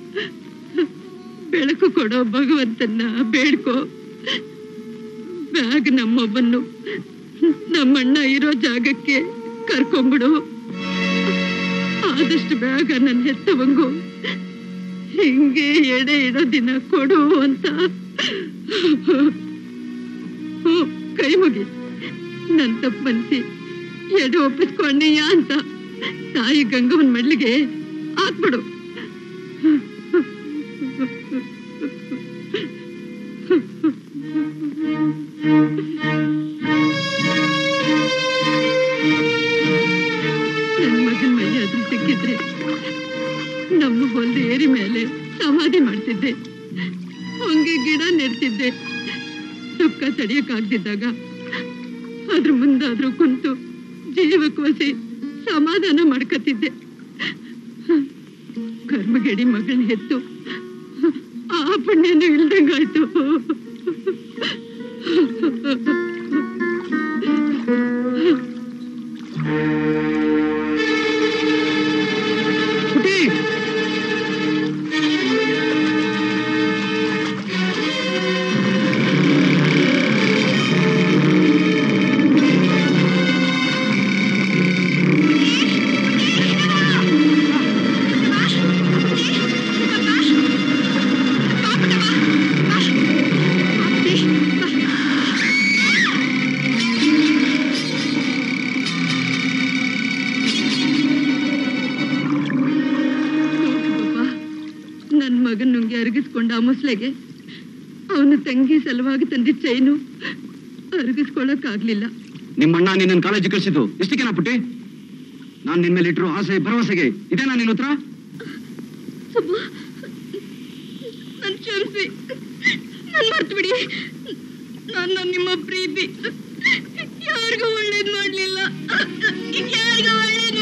ಬೆಳಕು ಕೊಡೋ ಭಗವಂತನ ಬೇಡ್ಕೋ ಬ್ಯಾಗ್ ನಮ್ಮೊಬ್ಬನ್ನು ನಮ್ಮಣ್ಣ ಇರೋ ಜಾಗಕ್ಕೆ ಕರ್ಕೊಂಬಿಡು ಆದಷ್ಟು ಬೇಗ ನನ್ನ ಹೆತ್ತವಂಗು ಹಿಂಗೆ ಎಡೆ ಇಡೋ ದಿನ ಕೊಡು ಅಂತ ಹ್ಞೂ, ಕೈ ಮುಗಿ ನನ್ ತಪ್ಪು ಮನ್ಸಿ ಎಡೆ ಒಪ್ಪಿಸ್ಕೊಂಡಯ್ಯ ಅಂತ ತಾಯಿ ಗಂಗವನ್ ಮಡ್ಲಿಗೆ ಹಾಕ್ಬಿಡು ನನ್ ಮಗನ್ ಮೈಯಾದ್ರೂ ಸಿಕ್ಕಿದ್ರೆ ನಮ್ಮ ಹೊಲ್ದ ಏರಿ ಮೇಲೆ ಸಮಾಧಿ ಮಾಡ್ತಿದ್ದೆ ಹೊಂಗೆ ಗಿಡ ನೆಡ್ತಿದ್ದೆ ದುಃಖ ತಡಿಯಕ್ಕಾಗ್ದಿದ್ದಾಗ ಅದ್ರ ಮುಂದಾದ್ರೂ ಕುಂತು ಜೀವಕ್ಕೋಸಿ ಸಮಾಧಾನ ಮಾಡ್ಕತಿದ್ದೆ ಕರ್ಮಗೆಡಿ ಮಗಳನ್ನ ಹೆತ್ತು ಆ ಪುಣ್ಯನೂ ಇಲ್ದಂಗಾಯ್ತು ಪುಟಿ ನನ್ ಮಗನ್ ನುಂಗಿ ಅರಗಿಸ್ಕೊಂಡ ಆ ಮುಸ್ಲೆಗೆ ಅವನ ತಂಗಿ ಸಲುವಾಗಿ ತಂದಿದ್ದ ಚೈನು ಅರಗಿಸ್ಕೊಳಕ್ಕಾಗ್ಲಿಲ್ಲ ನಿಮ್ಮಣ್ಣ ನಿನ್ನ ಕಾಲೇಜಿಗೆ ಕಳಿಸಿದ್ದು ಇಷ್ಟಕ್ಕೇನಾ ಪುಟ್ಟಿ ನಾನ್ ನಿನ್ ಮೇಲೆ ಇಟ್ಟಿರೋ ಆಸೆ ಭರವಸೆಗೆ ಇದೇನಾ ನಿನ್ನ ಉತ್ತರ ನನ್ ಕ್ಷಮಿಸಿ ನನ್ ಮರ್ತು ಬಿಡಿ ನಾನು ನಿಮ್ಮ ಪ್ರೀತಿ ಯಾರಿಗೂ ಒಳ್ಳೇದ್ ಮಾಡ್ಲಿಲ್ಲ ಯಾರಿಗೂ ಒಳ್ಳೇದ್